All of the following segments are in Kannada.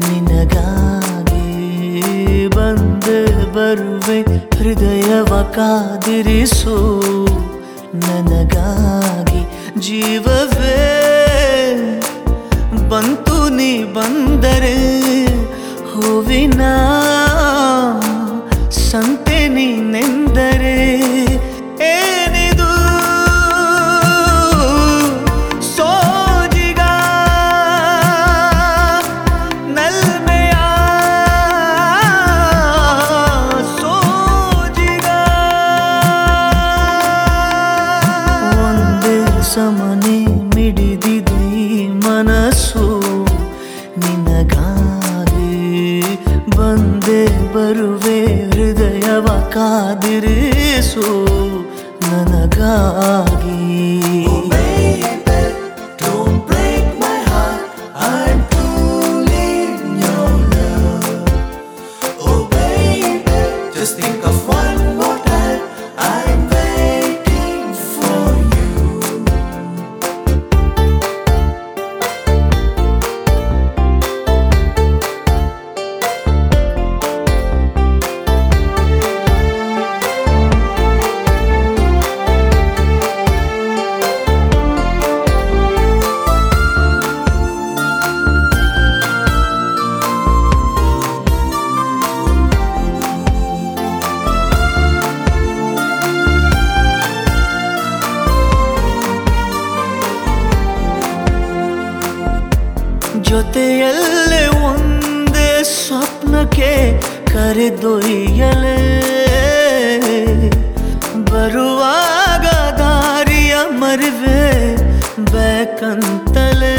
ನಿನಗಾಗಿ ಬಂದೆ ಬರುವೆ ಹೃದಯವ ಕಾದಿರಿಸು ನನಗಾಗಿ ಜೀವವೇ ಬಂತು ನೀ ಬಂದರೆ ಹೂವಿನ ಸಂತೆ ನೀನೆಂದರೆ ಏನಿದು ಸೋಜಿಗ ನಲ್ಮೆಯ ಸೋಜಿಗ ಒಂದೇ ಸಮನೆ ಮಿಡಿದಿದೆ ಈ ಮನಸ್ಸು ನಿನಗಾಗಿ ಬಂದೆ ಬರುವೆ ಹೃದಯವ ಕಾದಿರಿಸು ನನಗಾಗಿ Don't break my heart. I'm truly in your love. Oh baby, just think of one more time. I'm waiting for you. ಜೊತೆಯಲ್ಲೇ ಒಂದೇ ಸ್ವಪ್ನಕ್ಕೆ ಕರೆದೊಯ್ಯಲೇ ಬರುವಾಗ ದಾರಿಯ ಮರಿವೆ ಬೇಕಂತಲೇ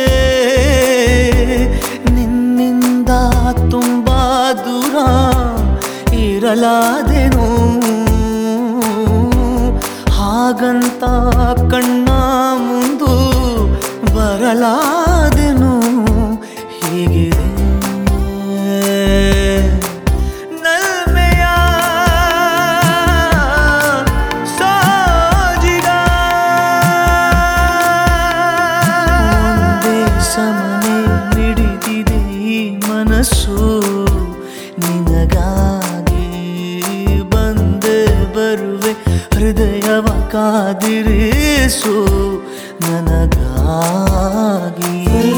ನಿನ್ನಿಂದ ತುಂಬಾ ದೂರ ಇರಲಾದೆನು ಹಾಗಂತ ಕಣ್ಣ ಮುಂದು ಬರಲಾದೆನು ಹೀಗಿದೆ ನಲ್ಮೆಯ ಸಾಜಿಗ ಒಂದೇ ಸಮನೆ ಮಿಡಿದಿದೆ ಈ ಮನಸ್ಸು ನಿನಗಾಗಿ ಬಂದೆ ಬರುವೆ ಹೃದಯವ ಕಾದಿರಿಸು ನನಗಾಗಿ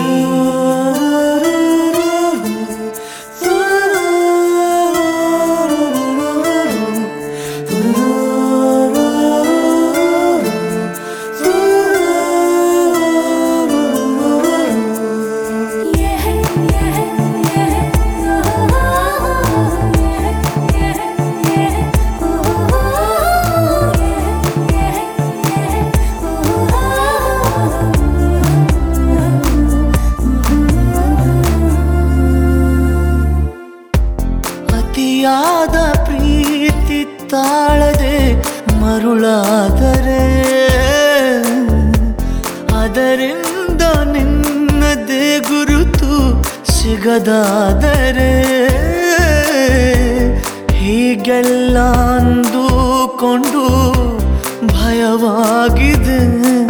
ಅತಿಯಾದ ಪ್ರೀತಿ ತಾಳದೆ ಮರುಳಾದರೆ ಅದರಿಂದ ನಿನ್ನದೇ ಗುರುತು ಸಿಗದಾದರೆ ಹೀಗೆಲ್ಲ ಅಂದುಕೊಂಡು ಭಯವಾಗಿದೆ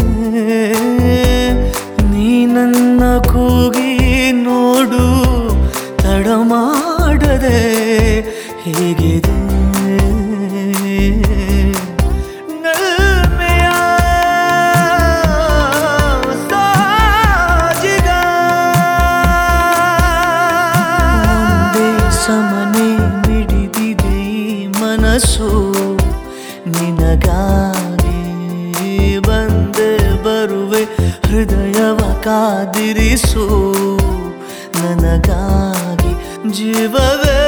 ನೀ ನನ್ನ ಕೂಗಿ ನೋಡು ತಡ ಮಾಡದೆ ಹೇಗಿದೆ ನಲ್ಮೆಯ ಸಾಜಿಗ ಒಂದೇ ಸಮನೆ ಮಿಡಿದಿದೆ ಈ ಮನಸ್ಸು ನಿನಗಾಗಿ ಬಂದೆ ಬರುವೆ ಹೃದಯವ ಕಾದಿರಿಸು ನನಗಾಗಿ ಜೀವವೇ